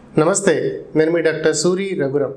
నమస్తే నేను మీ doctor Suri Raghuram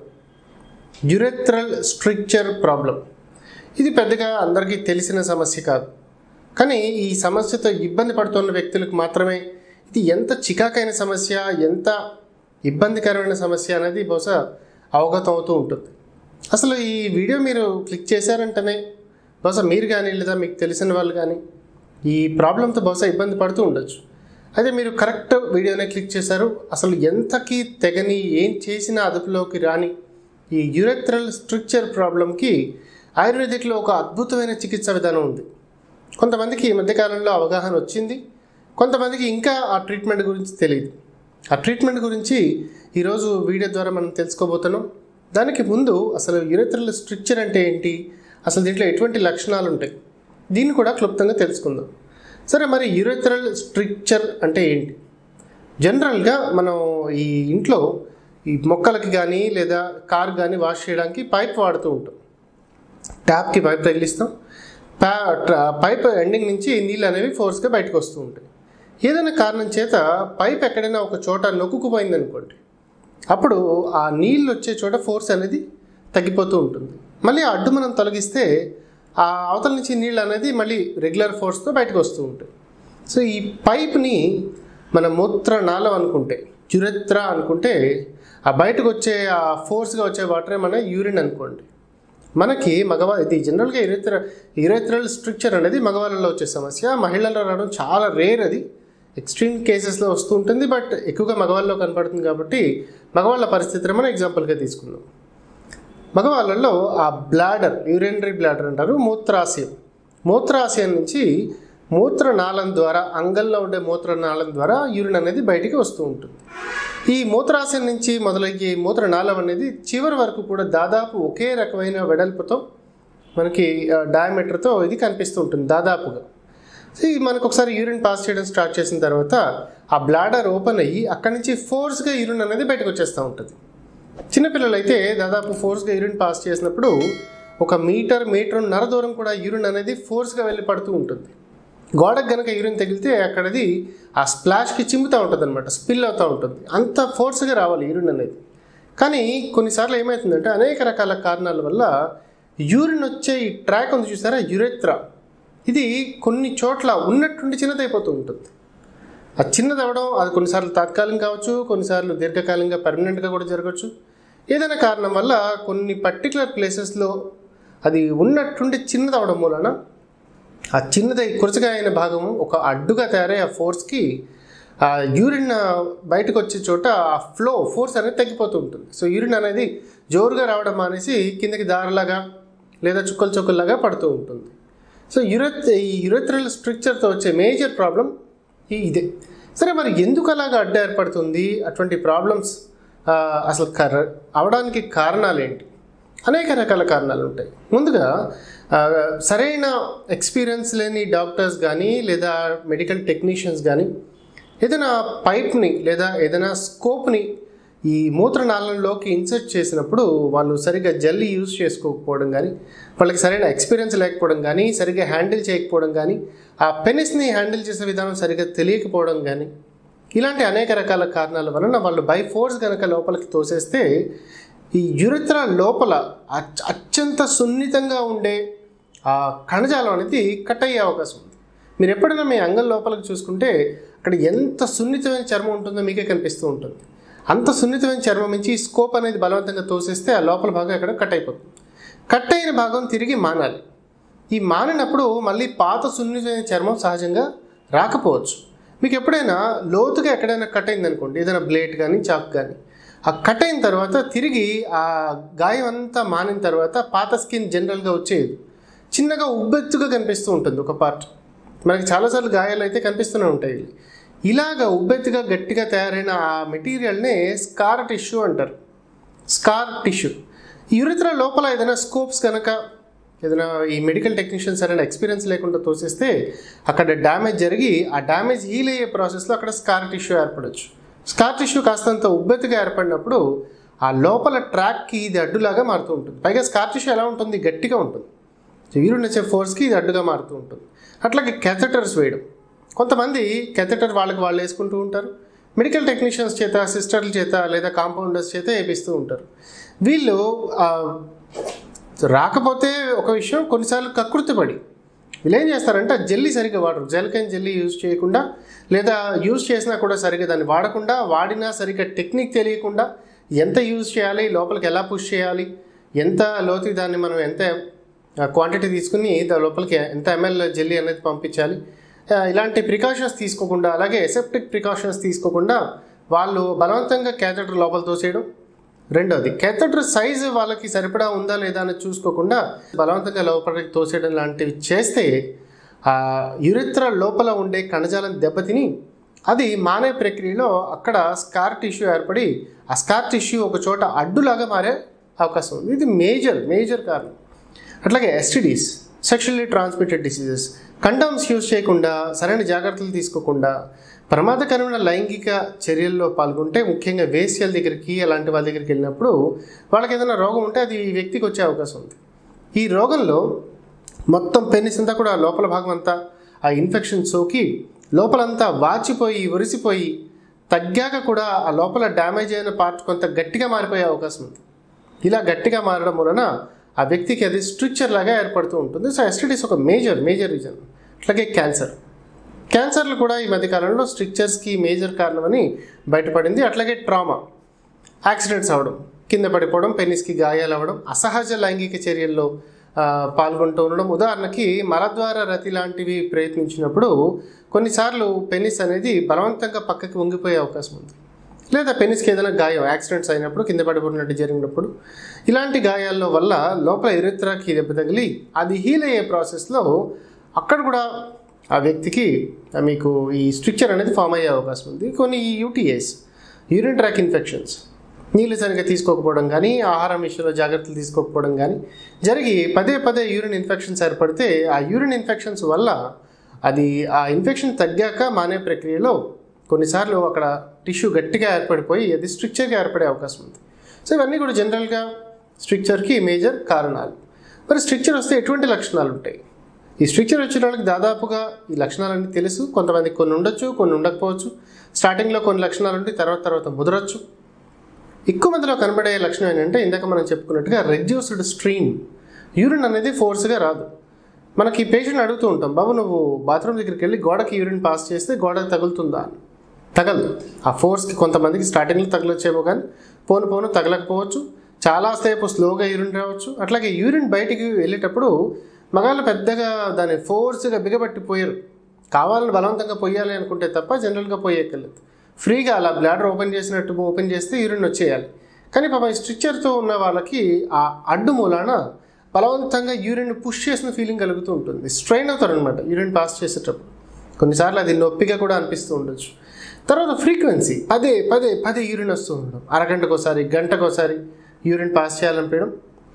urethral stricture problem ఇది పెద్దగా అందరికీ తెలిసిన సమస్య కాదు కానీ ఈ సమస్యతో ఇబ్బంది పడుతున్న వ్యక్తులకు మాత్రమే ఇది ఎంత చికాకైన సమస్య ఎంత ఇబ్బందికరమైన సమస్య అనేది బహుశా అవగతం అవుతూ ఉంటుంది అసలు ఈ వీడియో మీరు క్లిక్ చేశారంటేనే బహుశా మీరు కానీ లేదా మీకు తెలిసిన వాళ్ళు కానీ ఈ ప్రాబ్లంతో బహుశా ఇబ్బంది పడుతూ ఉండొచ్చు అయితే మీరు కరెక్ట్ వీడియోనే క్లిక్ చేశారు అసలు ఎంతకి తెగని ఏం చేసినా అదుపులోకి రాని ఈ యురెత్రల్ స్ట్రక్చర్ ప్రాబ్లంకి ఆయుర్వేదిక్లో ఒక అద్భుతమైన చికిత్స విధానం ఉంది కొంతమందికి ఈ మధ్యకాలంలో అవగాహన వచ్చింది కొంతమందికి ఇంకా ఆ ట్రీట్మెంట్ గురించి తెలియదు ఆ ట్రీట్మెంట్ గురించి ఈరోజు వీడియో ద్వారా మనం తెలుసుకోబోతున్నాం దానికి ముందు అసలు యురెత్రల్ స్ట్రక్చర్ అంటే ఏంటి అసలు దీంట్లో ఎటువంటి లక్షణాలు ఉంటాయి దీన్ని కూడా క్లుప్తంగా తెలుసుకుందాం సరే మరి యురెత్రల్ స్ట్రక్చర్ అంటే ఏంటి జనరల్గా మనం ఈ ఇంట్లో ఈ మొక్కలకి కానీ లేదా కార్ కానీ వాష్ చేయడానికి పైప్ వాడుతూ ఉంటాం ట్యాప్కి పైప్ తగిలిస్తాం ప్యా ట్రా- పైప్ ఎండింగ్ నుంచి నీళ్ళు అనేవి ఫోర్స్గా బయటకు వస్తూ ఉంటాయి ఏదైనా కారణం చేత పైప్ ఎక్కడైనా ఒక చోట నొక్కుకుపోయింది అనుకోండి అప్పుడు ఆ నీళ్ళు వచ్చే చోట ఫోర్స్ అనేది తగ్గిపోతూ ఉంటుంది మళ్ళీ ఆ అడ్డు మనం తొలగిస్తే ఆ అవతల నుంచి నీళ్ళు అనేది మళ్ళీ రెగ్యులర్ ఫోర్స్తో బయటకు వస్తూ ఉంటాయి సో ఈ పైప్ని మన మూత్ర నాళం అనుకుంటే యురెత్ర అనుకుంటే ఆ బయటకు వచ్చే ఆ ఫోర్స్గా వచ్చే వాటరే మన యూరిన్ అనుకోండి మనకి మగవా ఇది జనరల్గా యురేత్ర యురేత్రల్ స్ట్రక్చర్ అనేది మగవాళ్ళలో వచ్చే సమస్య మహిళల్లో రావడం చాలా రేర్ అది ఎక్స్ట్రీమ్ కేసెస్లో వస్తూ ఉంటుంది బట్ ఎక్కువగా మగవాళ్ళలో కనపడుతుంది కాబట్టి మగవాళ్ళ పరిస్థితిని మనం ఎగ్జాంపుల్గా తీసుకుందాం మగవాళ్ళల్లో ఆ బ్లాడర్ యూరినరీ బ్లాడర్ అంటారు మూత్రాశయం మూత్రాశయం నుంచి మూత్రనాళం ద్వారా అంగంలో ఉండే మూత్రనాళం ద్వారా యూరిన్ అనేది బయటికి వస్తూ ఉంటుంది ఈ మూత్రాశయం నుంచి మొదలయ్యే మూత్రనాళం అనేది చివరి వరకు కూడా దాదాపు ఒకే రకమైన వెడల్పుతో మనకి డయామీటర్తో ఇది కనిపిస్తూ ఉంటుంది దాదాపుగా సో ఇది మనకు ఒకసారి యూరిన్ పాస్ చేయడం స్టార్ట్ చేసిన తర్వాత ఆ బ్లాడర్ ఓపెన్ అయ్యి అక్కడి నుంచి ఫోర్స్గా యూరిన్ అనేది బయటకు వచ్చేస్తూ ఉంటుంది చిన్నపిల్లలు అయితే దాదాపు ఫోర్స్గా యూరిన్ పాస్ చేసినప్పుడు ఒక మీటర్ మీటర్ నర దూరం కూడా యూరిన్ అనేది ఫోర్స్గా వెళ్ళి పడుతూ ఉంటుంది గోడకు గనక యూరిన్ తగిలితే అక్కడది ఆ స్ప్లాష్కి చిమ్ముతూ ఉంటుంది అనమాట స్పిల్ అవుతూ ఉంటుంది అంత ఫోర్స్గా రావాలి యూరిన్ అనేది కానీ కొన్నిసార్లు ఏమవుతుందంటే అనేక రకాల కారణాల వల్ల యూరిన్ వచ్చే ఈ ట్రాక్ ఉంది చూసారా యురెత్రా ఇది కొన్ని చోట్ల ఉన్నట్టుండి చిన్నదైపోతూ ఉంటుంది అది చిన్నది అవ్వడం అది కొన్నిసార్లు తాత్కాలికం కావచ్చు కొన్నిసార్లు దీర్ఘకాలికంగా పర్మనెంట్గా కూడా జరగవచ్చు ఏదైనా కారణం వల్ల కొన్ని పర్టికులర్ ప్లేసెస్లో అది ఉన్నట్టుండి చిన్నది అవడం మూలన ఆ చిన్నదై కురచగా అయిన భాగం ఒక అడ్డుగా తయారై ఆ ఫోర్స్కి ఆ యూరిన్ బయటకు వచ్చే చోట ఆ ఫ్లో ఫోర్స్ అనేది తగ్గిపోతూ ఉంటుంది సో యూరిన్ అనేది జోరుగా రావడం మానేసి కిందకి దారిలాగా లేదా చుక్కలు చుక్కల్లాగా పడుతూ ఉంటుంది సో యురెత్ ఈ యురెత్రల్ స్ట్రక్చర్తో వచ్చే మేజర్ ప్రాబ్లం ఈ ఇదే సరే మరి ఎందుకు అలాగా అడ్డు ఏర్పడుతుంది అటువంటి ప్రాబ్లమ్స్ అసలు కర అవడానికి కారణాలు ఏంటి అనేక రకాల కారణాలు ఉంటాయి ముందుగా ఆ, సరైన ఎక్స్పీరియన్స్ లేని డాక్టర్స్ కానీ లేదా మెడికల్ టెక్నీషియన్స్ కానీ ఏదైనా పైప్ని లేదా ఏదైనా స్కోప్ని ఈ మూత్రనాళంలోకి ఇన్సర్ట్ చేసినప్పుడు వాళ్ళు సరిగ్గా జల్లి యూజ్ చేసుకోకపోవడం కానీ వాళ్ళకి సరైన ఎక్స్పీరియన్స్ లేకపోవడం కానీ సరిగ్గా హ్యాండిల్ చేయకపోవడం కానీ ఆ పెనిస్ని హ్యాండిల్ చేసే విధానం సరిగ్గా తెలియకపోవడం కానీ ఇలాంటి అనేక రకాల కారణాల వలన వాళ్ళు బై ఫోర్స్ కనుక లోపలికి తోసేస్తే ఈ యురిత్ర లోపల అచ్- అత్యంత సున్నితంగా ఉండే ఆ కణజాలం అనేది కట్ అయ్యే అవకాశం ఉంది మీరు ఎప్పుడైనా మీ అంగం లోపలికి చూసుకుంటే అక్కడ ఎంత సున్నితమైన చర్మం ఉంటుందో మీకే కనిపిస్తూ ఉంటుంది అంత సున్నితమైన చర్మం నుంచి ఈ స్కోప్ అనేది బలవంతంగా తోసేస్తే ఆ లోపల భాగం ఎక్కడ కట్ అయిపోతుంది కట్ అయిన భాగం తిరిగి మానాలి ఈ మానినప్పుడు మళ్ళీ పాత సున్నితమైన చర్మం సహజంగా రాకపోవచ్చు మీకు ఎప్పుడైనా లోతుగా ఎక్కడైనా కట్ అయింది అనుకోండి ఏదైనా బ్లేడ్ కానీ చాక్ కానీ ఆ కట్ అయిన తర్వాత తిరిగి ఆ గాయం అంతా మానిన తర్వాత పాత స్కిన్ జనరల్గా వచ్చేది చిన్నగా ఉబ్బెత్తుగా కనిపిస్తూ ఉంటుంది ఒక పార్ట్ మనకి చాలాసార్లు గాయాలు అయితే కనిపిస్తూనే ఉంటాయి ఇలాగ ఉబ్బెత్తుగా గట్టిగా తయారైన ఆ మెటీరియల్నే స్కార్ టిష్యూ అంటారు స్కార్ టిష్యూ యూరిత్ర లోపల ఏదైనా స్కోప్స్ కనుక ఏదైనా ఈ మెడికల్ టెక్నీషియన్స్ సరైన ఎక్స్పీరియన్స్ లేకుండా తోసేస్తే అక్కడ డ్యామేజ్ జరిగి ఆ డ్యామేజ్ హీల్ అయ్యే ప్రాసెస్లో అక్కడ స్కార్ టిష్యూ ఏర్పడవచ్చు స్కార్ టిష్యూ కాస్తంత ఉబ్బెత్తుగా ఏర్పడినప్పుడు ఆ లోపల ట్రాక్కి ఇది అడ్డులాగా మారుతూ ఉంటుంది పైగా స్కార్ టిష్యూ ఎలా ఉంటుంది గట్టిగా ఉంటుంది యూరిన్ వచ్చే ఫోర్స్కి ఇది అడ్డుగా మారుతూ ఉంటుంది అట్లాగే కెథటర్స్ వేయడం కొంతమంది కెథటర్ వాళ్ళకి వాళ్ళు వేసుకుంటూ ఉంటారు మెడికల్ టెక్నీషియన్స్ చేత సిస్టర్ల చేత లేదా కాంపౌండర్స్ చేత వేపిస్తూ ఉంటారు వీళ్ళు ఆ, రాకపోతే ఒక విషయం కొన్నిసార్లు కకృతిపడి వీళ్ళు ఏం చేస్తారంటే ఆ జెల్లీ సరిగ్గా వాడరు జెల్కైన్ జెల్లీ యూజ్ చేయకుండా లేదా యూజ్ చేసినా కూడా సరిగ్గా దాన్ని వాడకుండా వాడినా సరిగ్గా టెక్నిక్ తెలియకుండా ఎంత యూజ్ చేయాలి లోపలికి ఎలా పుష్ చేయాలి ఎంత లోతుకి దాన్ని మనం ఎంత క్వాంటిటీ తీసుకుని దాని లోపలికి ఎంత ఎంఎల్ జెల్లీ అనేది పంపించాలి ఆ, ఇలాంటి ప్రికాషన్స్ తీసుకోకుండా అలాగే ఎసెప్టిక్ ప్రికాషన్స్ తీసుకోకుండా వాళ్ళు బలవంతంగా క్యాథెటర్ లోపల తోసేయడం రెండోది క్యాథెటర్ సైజు వాళ్ళకి సరిపడా ఉందా లేదా అని చూసుకోకుండా బలవంతంగా లోపలికి తోసేయడం లాంటివి చేస్తే ఆ యురిత్ర లోపల ఉండే కణజాలం దెబ్బతిని అది మానే ప్రక్రియలో అక్కడ స్కార్ టిష్యూ ఏర్పడి ఆ స్కార్ టిష్యూ ఒక చోట అడ్డులాగా మారే అవకాశం ఉంది ఇది మేజర్ మేజర్ కారణం అట్లాగే STDs sexually transmitted diseases condoms use చేయకుండా సరైన జాగ్రత్తలు తీసుకోకుండా ప్రమాదకరమైన లైంగిక చర్యల్లో పాల్గొంటే ముఖ్యంగా వేశ్యల దగ్గరికి అలాంటి వాళ్ళ దగ్గరికి వెళ్ళినప్పుడు వాళ్ళకి ఏదైనా రోగం ఉంటే అది ఈ వ్యక్తికి వచ్చే అవకాశం ఉంది ఈ రోగంలో మొత్తం పెన్నిస్ అంతా కూడా లోపల భాగం అంతా ఆ ఇన్ఫెక్షన్ సోకి లోపలంతా వాచిపోయి ఉరిసిపోయి తగ్గాక కూడా ఆ లోపల డ్యామేజ్ అయిన పార్ట్ కొంత గట్టిగా మారిపోయే అవకాశం ఉంది ఇలా గట్టిగా మారడం వలన ఆ వ్యక్తికి అది స్ట్రిక్చర్ లాగా ఏర్పడుతూ ఉంటుంది సో ఎస్టిడీస్ ఒక మేజర్ మేజర్ రీజన్ అట్లాగే క్యాన్సర్ క్యాన్సర్లు కూడా ఈ మధ్యకాలంలో స్ట్రిక్చర్స్కి మేజర్ కారణమని బయటపడింది అట్లాగే ట్రామా యాక్సిడెంట్స్ అవ్వడం కింద పడిపోవడం పెన్నిస్కి గాయాలు అవ్వడం అసహజ లైంగిక చర్యల్లో ఆ, పాల్గొంటూ ఉండడం ఉదాహరణకి మలద్వార రతి లాంటివి ప్రయత్నించినప్పుడు కొన్నిసార్లు పెన్నిస్ అనేది బలవంతంగా పక్కకి వంగిపోయే అవకాశం ఉంది లేదా పెన్నిస్కి ఏదైనా గాయం యాక్సిడెంట్స్ అయినప్పుడు కింద పడిపోయినట్టు జరిగినప్పుడు ఇలాంటి గాయాల వల్ల లోపల ఎరిత్రాకి దెబ్బ తగిలి అది హీల్ అయ్యే ప్రాసెస్లో అక్కడ కూడా ఆ వ్యక్తికి ఆ, మీకు ఈ స్ట్రిక్చర్ అనేది ఫామ్ అయ్యే అవకాశం ఉంది కొన్ని యూటీఏస్ యూరిన్ ట్రాక్ ఇన్ఫెక్షన్స్ నీళ్ళు సరిగ్గా తీసుకోకపోవడం కానీ ఆహారం విషయంలో జాగ్రత్తలు తీసుకోకపోవడం కానీ జరిగి పదే పదే యూరిన్ ఇన్ఫెక్షన్స్ ఏర్పడితే ఆ యూరిన్ ఇన్ఫెక్షన్స్ వల్ల అది ఆ ఇన్ఫెక్షన్ తగ్గాక మానే ప్రక్రియలో కొన్నిసార్లు అక్కడ టిష్యూ గట్టిగా ఏర్పడిపోయి అది స్ట్రిక్చర్గా ఏర్పడే అవకాశం ఉంది సో ఇవన్నీ కూడా జనరల్గా స్ట్రిక్చర్కి మేజర్ కారణాలు మరి స్ట్రిక్చర్ వస్తే ఎటువంటి లక్షణాలు ఉంటాయి ఈ స్ట్రిక్చర్ వచ్చిన వాళ్ళకి దాదాపుగా ఈ లక్షణాలన్నీ తెలుసు కొంతమందికి కొన్ని ఉండొచ్చు కొన్ని ఉండకపోవచ్చు స్టార్టింగ్లో కొన్ని లక్షణాలు ఉంటాయి తర్వాత తర్వాత ముదరొచ్చు ఎక్కువ మందిలో కనబడే లక్షణం ఏంటంటే ఇందాక మనం చెప్పుకున్నట్టుగా రెడ్యూస్డ్ స్ట్రీమ్ యూరిన్ అనేది ఫోర్స్గా రాదు మనకి పేషెంట్ అడుగుతూ ఉంటాం బాబు నువ్వు బాత్రూమ్ దగ్గరికి వెళ్ళి గోడకి యూరిన్ పాస్ చేస్తే గోడకి తగులుతుందా అని తగలదు ఆ ఫోర్స్కి కొంతమందికి స్టార్టింగ్లో తగలొచ్చేమో కానీ పోను పోను తగలకపోవచ్చు చాలాసేపు స్లోగా యూరిన్ రావచ్చు అట్లాగే యూరిన్ బయటికి వెళ్ళేటప్పుడు మగాళ్ళు పెద్దగా దాన్ని ఫోర్స్గా బిగబట్టి పోయారు కావాలని బలవంతంగా పొయ్యాలి అనుకుంటే తప్ప జనరల్గా పోయేకెళ్ళదు ఫ్రీగా అలా బ్లాడర్ ఓపెన్ చేసినట్టు ఓపెన్ చేస్తే యూరిన్ వచ్చేయాలి కానీ పాప ఈ స్ట్రిక్చర్తో ఉన్న వాళ్ళకి ఆ అడ్డు మూలాన బలవంతంగా యూరిన్ పుష్ చేసిన ఫీలింగ్ కలుగుతూ ఉంటుంది స్ట్రెయిన్ అవుతారు అనమాట యూరిన్ పాస్ చేసేటప్పుడు కొన్నిసార్లు అది నొప్పిగా కూడా అనిపిస్తూ ఉండొచ్చు తర్వాత ఫ్రీక్వెన్సీ పదే పదే పదే యూరిన్ వస్తూ ఉండడం అరగంటకోసారి గంటకోసారి యూరిన్ పాస్ చేయాలనిపించడం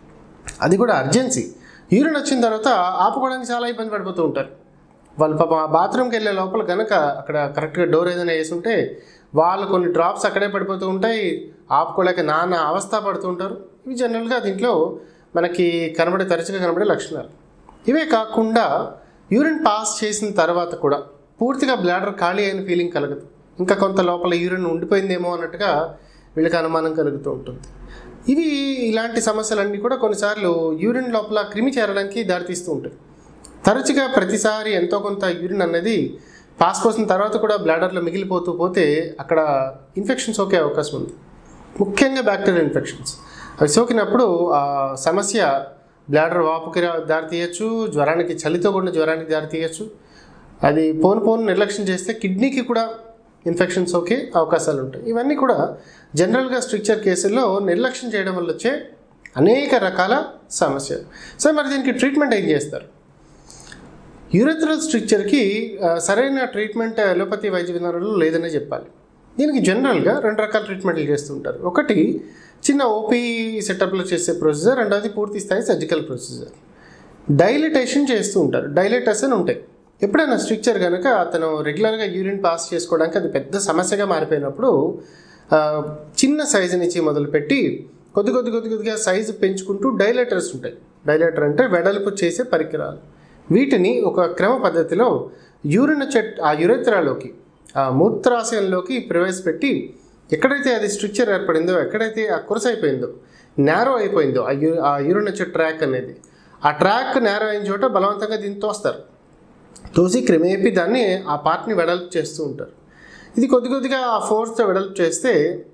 అది కూడా అర్జెన్సీ యూరిన్ వచ్చిన తర్వాత ఆపుకోవడానికి చాలా ఇబ్బంది పడిపోతూ ఉంటారు వాళ్ళు పాప బాత్రూమ్కి వెళ్ళే లోపల కనుక అక్కడ కరెక్ట్గా డోర్ ఏదైనా వేసి ఉంటే వాళ్ళు కొన్ని డ్రాప్స్ అక్కడే పడిపోతూ ఉంటాయి ఆపుకోలేక నానా అవస్థ పడుతూ ఉంటారు ఇవి జనరల్గా దీంట్లో మనకి కనబడే తరచుగా కనబడే లక్షణాలు ఇవే కాకుండా యూరిన్ పాస్ చేసిన తర్వాత కూడా పూర్తిగా బ్లాడర్ ఖాళీ అయిన ఫీలింగ్ కలగదు ఇంకా కొంత లోపల యూరిన్ ఉండిపోయిందేమో అన్నట్టుగా వీళ్ళకి అనుమానం కలుగుతూ ఉంటుంది ఇవి ఇలాంటి సమస్యలన్నీ కూడా కొన్నిసార్లు యూరిన్ లోపల క్రిమి చేరడానికి దారితీస్తూ ఉంటాయి తరచుగా ప్రతిసారి ఎంతో కొంత యూరిన్ అనేది పాస్ పోసిన తర్వాత కూడా బ్లాడర్లో మిగిలిపోతూ పోతే అక్కడ ఇన్ఫెక్షన్ సోకే అవకాశం ఉంది ముఖ్యంగా బ్యాక్టీరియల్ ఇన్ఫెక్షన్స్ అవి సోకినప్పుడు ఆ సమస్య బ్లాడర్ వాపుకి రా- దారితీయచ్చు జ్వరానికి చలితో కూడిన జ్వరానికి దారితీయచ్చు అది పోను పోను నిర్లక్ష్యం చేస్తే కిడ్నీకి కూడా ఇన్ఫెక్షన్ సోకే అవకాశాలు ఉంటాయి ఇవన్నీ కూడా జనరల్గా స్ట్రిక్చర్ కేసుల్లో నిర్లక్ష్యం చేయడం వల్ల వచ్చే అనేక రకాల సమస్యలు సో మరి దీనికి ట్రీట్మెంట్ ఏం చేస్తారు యూరెథ్రల్ స్ట్రిక్చర్కి ఆ, సరైన ట్రీట్మెంట్ అలోపతి వైద్య విధానంలో లేదనే చెప్పాలి దీనికి జనరల్గా రెండు రకాల ట్రీట్మెంట్లు చేస్తుంటారు ఒకటి చిన్న ఓపీ సెటప్లో చేసే ప్రొసీజర్ రెండవది పూర్తి స్థాయి సర్జికల్ ప్రొసీజర్ డైలిటేషన్ చేస్తూ ఉంటారు డైలేటర్స్ అని ఉంటాయి ఎప్పుడైనా స్ట్రిక్చర్ కనుక అతను రెగ్యులర్గా యూరిన్ పాస్ చేసుకోవడానికి అది పెద్ద సమస్యగా మారిపోయినప్పుడు ఆ, చిన్న సైజు నుంచి మొదలుపెట్టి కొద్ది కొద్ది కొద్ది కొద్దిగా సైజు పెంచుకుంటూ డైలేటర్స్ ఉంటాయి డైలేటర్ అంటే వెడల్పు చేసే పరికరాలు వీటిని ఒక క్రమ పద్ధతిలో యూరిన్ చెట్ ఆ యురెత్రాలోకి ఆ మూత్రాశయంలోకి ప్రవేశపెట్టి ఎక్కడైతే అది స్ట్రక్చర్ ఏర్పడిందో ఎక్కడైతే ఆ కురస అయిపోయిందో నేరో అయిపోయిందో ఆ యూ ఆ యూరిన్ వచ్చే ట్రాక్ అనేది ఆ ట్రాక్ నేరో అయిన చోట బలవంతంగా దీన్ని తోస్తారు తోసి క్రమేపీ దాన్ని ఆ పార్ట్ని వెడల్పు చేస్తూ ఉంటారు ఇది కొద్ది కొద్దిగా ఆ ఫోర్స్తో వెడల్పు చేస్తే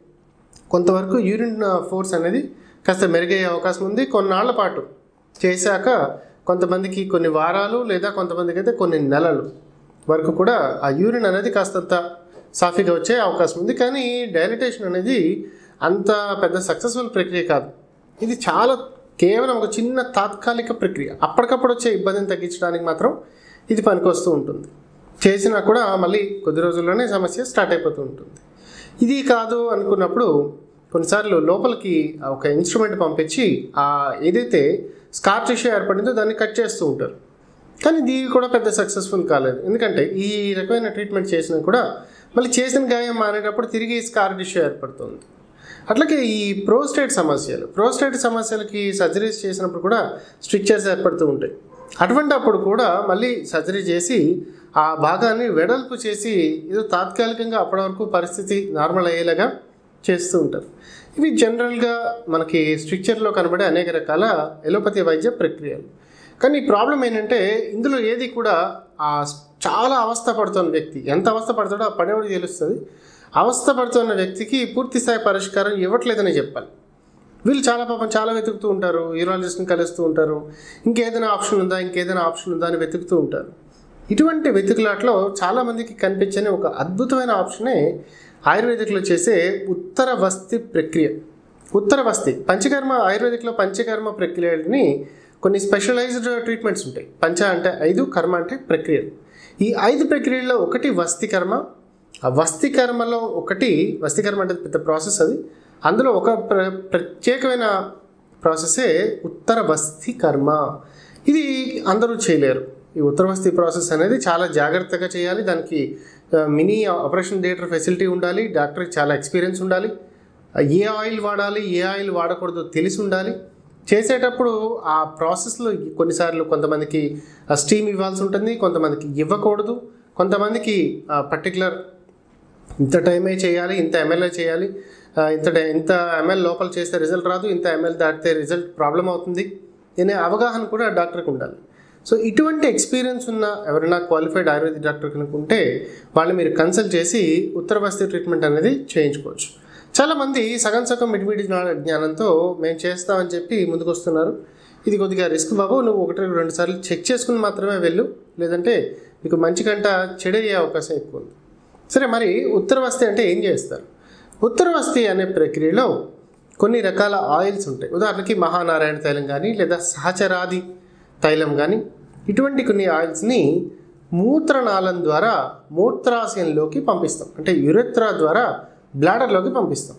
కొంతవరకు యూరిన్ ఫోర్స్ అనేది కాస్త మెరుగయ్యే అవకాశం ఉంది కొన్నాళ్ల పాటు చేశాక కొంతమందికి కొన్ని వారాలు లేదా కొంతమందికి అయితే కొన్ని నెలలు వరకు కూడా ఆ యూరిన్ అనేది కాస్తంత సాఫీగా వచ్చే అవకాశం ఉంది కానీ డైలిటేషన్ అనేది అంత పెద్ద సక్సెస్ఫుల్ ప్రక్రియ కాదు ఇది చాలా కేవలం ఒక చిన్న తాత్కాలిక ప్రక్రియ అప్పటికప్పుడు వచ్చే ఇబ్బందిని తగ్గించడానికి మాత్రం ఇది పనికొస్తూ ఉంటుంది చేసినా కూడా మళ్ళీ కొద్ది రోజుల్లోనే సమస్య స్టార్ట్ అయిపోతూ ఉంటుంది ఇది కాదు అనుకున్నప్పుడు కొన్నిసార్లు లోపలికి ఒక ఇన్స్ట్రుమెంట్ పంపించి ఆ ఏదైతే స్కార్ టిష్యూ ఏర్పడిందో దాన్ని కట్ చేస్తూ ఉంటారు కానీ ఇది కూడా పెద్ద సక్సెస్ఫుల్ కాలేదు ఎందుకంటే ఈ రకమైన ట్రీట్మెంట్ చేసినా కూడా మళ్ళీ చేసిన గాయం మానేటప్పుడు తిరిగి స్కార్ టిష్యూ ఏర్పడుతుంది అట్లాగే ఈ ప్రోస్టేట్ సమస్యలు ప్రోస్టేట్ సమస్యలకి సర్జరీస్ చేసినప్పుడు కూడా స్ట్రిక్చర్స్ ఏర్పడుతూ ఉంటాయి అటువంటి అప్పుడు కూడా మళ్ళీ సర్జరీ చేసి ఆ భాగాన్ని వెడల్పు చేసి ఏదో తాత్కాలికంగా అప్పటి వరకు పరిస్థితి నార్మల్ అయ్యేలాగా చేస్తూ ఉంటారు ఇవి జనరల్గా మనకి స్ట్రిక్చర్లో కనబడే అనేక రకాల ఎలోపతి వైద్య ప్రక్రియలు కానీ ప్రాబ్లం ఏంటంటే ఇందులో ఏది కూడా ఆ చాలా అవస్థ పడుతున్న వ్యక్తి ఎంత అవస్థ పడతాడో ఆ పడేవాడు తెలుస్తుంది అవస్థ పడుతున్న వ్యక్తికి పూర్తి స్థాయి పరిష్కారం ఇవ్వట్లేదని చెప్పాలి వీళ్ళు చాలా పాపం చాలా వెతుకుతూ ఉంటారు యూరాలజిస్ట్ని కలుస్తూ ఉంటారు ఇంకేదైనా ఆప్షన్ ఉందా ఇంకేదైనా ఆప్షన్ ఉందా అని వెతుకుతూ ఉంటారు ఇటువంటి వెతుకులాట్లో చాలామందికి కనిపించని ఒక అద్భుతమైన ఆప్షనే ఆయుర్వేదిక్లో చేసే ఉత్తర వస్తి ప్రక్రియ ఉత్తర వస్తి పంచకర్మ ఆయుర్వేదిక్లో పంచకర్మ ప్రక్రియలని కొన్ని స్పెషలైజ్డ్ ట్రీట్మెంట్స్ ఉంటాయి పంచ అంటే ఐదు కర్మ అంటే ప్రక్రియలు ఈ ఐదు ప్రక్రియల్లో ఒకటి వస్తి కర్మ ఆ వస్తి కర్మలో ఒకటి వస్తి కర్మ అంటే పెద్ద ప్రాసెస్ అది అందులో ఒక ప్ర ప్రత్యేకమైన ప్రాసెసే ఉత్తర వస్తి కర్మ ఇది అందరూ చేయలేరు ఈ ఉత్తర వస్తి ప్రాసెస్ అనేది చాలా జాగ్రత్తగా చేయాలి దానికి ఆ, మినీ ఆపరేషన్ థియేటర్ ఫెసిలిటీ ఉండాలి డాక్టర్కి చాలా ఎక్స్పీరియన్స్ ఉండాలి ఆ, ఏ ఆయిల్ వాడాలి ఏ ఆయిల్ వాడకూడదో తెలిసి ఉండాలి చేసేటప్పుడు ఆ ప్రాసెస్లో కొన్నిసార్లు కొంతమందికి స్టీమ్ ఇవ్వాల్సి ఉంటుంది కొంతమందికి ఇవ్వకూడదు కొంతమందికి పర్టికులర్ ఇంత టైమే చేయాలి ఇంత ఎంఎల్ఏ చేయాలి ఆ, ఇంత టై- ఇంత ఎంఎల్ లోపల చేస్తే రిజల్ట్ రాదు ఇంత ఎంఎల్ దాటితే రిజల్ట్ ప్రాబ్లం అవుతుంది అనే అవగాహన కూడా డాక్టర్కి ఉండాలి సో ఇటువంటి ఎక్స్పీరియన్స్ ఉన్న ఎవరైనా క్వాలిఫైడ్ ఆయుర్వేదిక్ డాక్టర్ కనుక ఉంటే వాళ్ళు మీరు కన్సల్ట్ చేసి ఉత్తర బస్తీ ట్రీట్మెంట్ అనేది చేయించుకోవచ్చు చాలామంది సగం సగం మిడిమిడి జ్ఞానంతో మేము చేస్తామని చెప్పి ముందుకు వస్తున్నారు ఇది కొద్దిగా రిస్క్ బాబు నువ్వు ఒకటి రెండు సార్లు చెక్ చేసుకుని మాత్రమే వెళ్ళు లేదంటే మీకు మంచి కంట చెడయ్యే అవకాశం ఎక్కువ ఉంది సరే మరి ఉత్తర వస్తి అంటే ఏం చేస్తారు ఉత్తర వస్తి అనే ప్రక్రియలో కొన్ని రకాల ఆయిల్స్ ఉంటాయి ఉదాహరణకి మహానారాయణ తైలం కానీ లేదా సహచరాది తైలం కానీ ఇటువంటి కొన్ని ఆయిల్స్ని మూత్రనాళం ద్వారా మూత్రాశయంలోకి పంపిస్తాం అంటే యురెత్రా ద్వారా బ్లాడర్లోకి పంపిస్తాం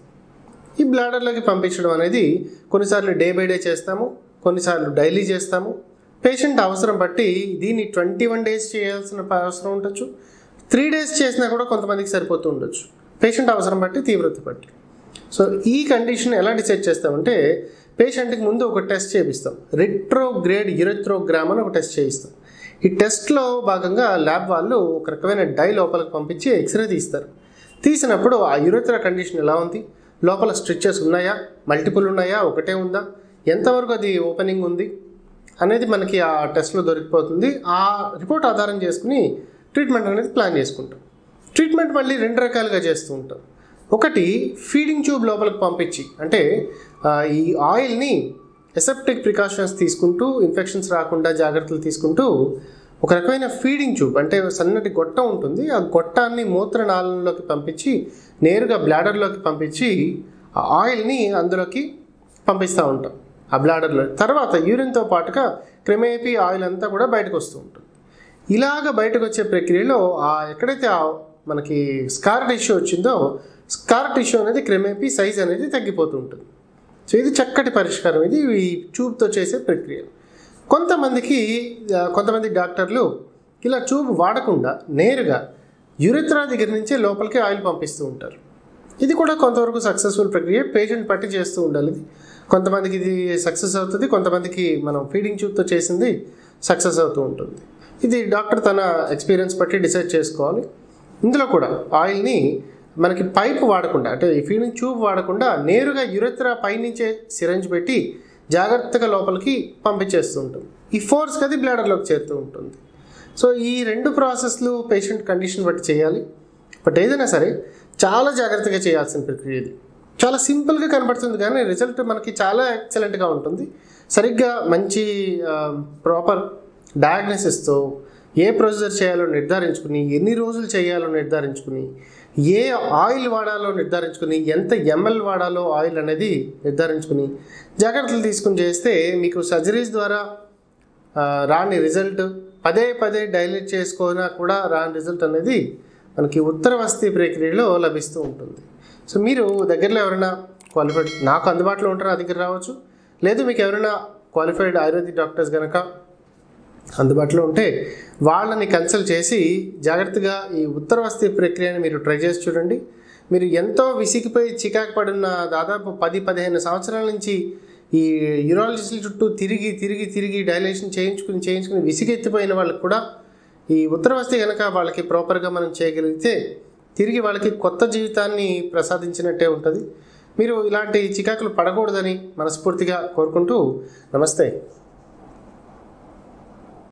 ఈ బ్లాడర్లోకి పంపించడం అనేది కొన్నిసార్లు డే బై డే చేస్తాము కొన్నిసార్లు డైలీ చేస్తాము పేషెంట్ అవసరం బట్టి దీన్ని ట్వంటీ వన్ డేస్ చేయాల్సిన ప- అవసరం ఉండొచ్చు త్రీ డేస్ చేసినా కూడా కొంతమందికి సరిపోతూ ఉండొచ్చు పేషెంట్ అవసరం బట్టి తీవ్రత బట్టి సో ఈ కండిషన్ ఎలా డిసైడ్ చేస్తామంటే పేషెంట్కి ముందు ఒక టెస్ట్ చేపిస్తాం రిట్రోగ్రేడ్ యురెత్రోగ్రామ్ అని ఒక టెస్ట్ చేయిస్తాం ఈ టెస్ట్లో భాగంగా ల్యాబ్ వాళ్ళు ఒక రకమైన డై లోపలికి పంపించి ఎక్స్రే తీస్తారు తీసినప్పుడు ఆ యురెత్రా కండిషన్ ఎలా ఉంది లోపల స్ట్రిచెస్ ఉన్నాయా మల్టిపుల్ ఉన్నాయా ఒకటే ఉందా ఎంతవరకు అది ఓపెనింగ్ ఉంది అనేది మనకి ఆ టెస్ట్లో దొరికిపోతుంది ఆ రిపోర్ట్ ఆధారం చేసుకుని ట్రీట్మెంట్ అనేది ప్లాన్ చేసుకుంటాం ట్రీట్మెంట్ మళ్ళీ రెండు రకాలుగా చేస్తూ ఉంటాం ఒకటి ఫీడింగ్ ట్యూబ్ లోపలికి పంపించి అంటే ఆ, ఈ ఆయిల్ని ఎసెప్టిక్ ప్రికాషన్స్ తీసుకుంటూ ఇన్ఫెక్షన్స్ రాకుండా జాగ్రత్తలు తీసుకుంటూ ఒక రకమైన ఫీడింగ్ ట్యూబ్ అంటే సన్నటి గొట్టం ఉంటుంది ఆ గొట్టాన్ని మూత్రనాళంలోకి పంపించి నేరుగా బ్లాడర్లోకి పంపించి ఆ ఆయిల్ని అందులోకి పంపిస్తూ ఉంటాం ఆ బ్లాడర్లో తర్వాత యూరిన్తో పాటుగా క్రమేపీ ఆయిల్ అంతా కూడా బయటకు వస్తూ ఉంటుంది ఇలాగ బయటకు వచ్చే ప్రక్రియలో ఆ ఎక్కడైతే ఆ మనకి స్కార్ టిష్యూ వచ్చిందో స్కార్ టిష్యూ అనేది క్రమేపీ సైజ్ అనేది తగ్గిపోతూ ఉంటుంది సో ఇది చక్కటి పరిష్కారం ఇది ఈ ట్యూబ్తో చేసే ప్రక్రియ కొంతమందికి ఆ, కొంతమంది డాక్టర్లు ఇలా ట్యూబ్ వాడకుండా నేరుగా యురిత్రా దగ్గర నుంచే లోపలికి ఆయిల్ పంపిస్తూ ఉంటారు ఇది కూడా కొంతవరకు సక్సెస్ఫుల్ ప్రక్రియ పేషెంట్ పట్టి చేస్తూ ఉండాలి ఇది కొంతమందికి ఇది సక్సెస్ అవుతుంది కొంతమందికి మనం ఫీడింగ్ ట్యూబ్తో చేసింది సక్సెస్ అవుతూ ఉంటుంది ఇది డాక్టర్ తన ఎక్స్పీరియన్స్ బట్టి డిసైడ్ చేసుకోవాలి ఇందులో కూడా ఆయిల్ని మనకి పైప్ వాడకుండా అంటే ఈ ఫీడింగ్ ట్యూబ్ వాడకుండా నేరుగా యురెత్రా పైనుంచే సిరంజ్ పెట్టి జాగ్రత్తగా లోపలికి పంపించేస్తూ ఉంటుంది ఈ ఫోర్స్కి అది బ్లాడర్లోకి చేరుతూ ఉంటుంది సో ఈ రెండు ప్రాసెస్లు పేషెంట్ కండిషన్ బట్టి చేయాలి బట్ ఏదైనా సరే చాలా జాగ్రత్తగా చేయాల్సిన ప్రక్రియ ఇది చాలా సింపుల్గా కనబడుతుంది కానీ రిజల్ట్ మనకి చాలా ఎక్సలెంట్గా ఉంటుంది సరిగ్గా మంచి ప్రాపర్ డయాగ్నోసిస్తో ఏ ప్రొసీజర్ చేయాలో నిర్ధారించుకుని ఎన్ని రోజులు చేయాలో నిర్ధారించుకుని ఏ ఆయిల్ వాడాలో నిర్ధారించుకుని ఎంత ఎంఎల్ వాడాలో ఆయిల్ అనేది నిర్ధారించుకుని జాగ్రత్తలు తీసుకుని చేస్తే మీకు సర్జరీస్ ద్వారా ఆ, రాని రిజల్ట్ పదే పదే డైలేట్ చేసుకున్నా కూడా రాని రిజల్ట్ అనేది మనకి ఉత్తర వసతి ప్రక్రియలో లభిస్తూ ఉంటుంది సో మీరు దగ్గరలో ఎవరైనా క్వాలిఫైడ్ నాకు అందుబాటులో ఉంటారో నా దగ్గర రావచ్చు లేదు మీకు ఎవరైనా క్వాలిఫైడ్ ఆయుర్వేదిక్ డాక్టర్స్ కనుక అందుబాటులో ఉంటే వాళ్ళని కన్సల్ట్ చేసి జాగ్రత్తగా ఈ ఉత్తర వసతి ప్రక్రియని మీరు ట్రై చేసి చూడండి మీరు ఎంతో విసిగిపోయి చికాకు పడిన దాదాపు పది పదిహేను సంవత్సరాల నుంచి ఈ యూరాలజిస్టుల చుట్టూ తిరిగి తిరిగి తిరిగి డైలేషన్ చేయించుకుని చేయించుకుని విసిగెత్తిపోయిన వాళ్ళకి కూడా ఈ ఉత్తర వసతి కనుక వాళ్ళకి ప్రాపర్గా మనం చేయగలిగితే తిరిగి వాళ్ళకి కొత్త జీవితాన్ని ప్రసాదించినట్టే ఉంటుంది మీరు ఇలాంటి చికాకులు పడకూడదని మనస్ఫూర్తిగా కోరుకుంటూ నమస్తే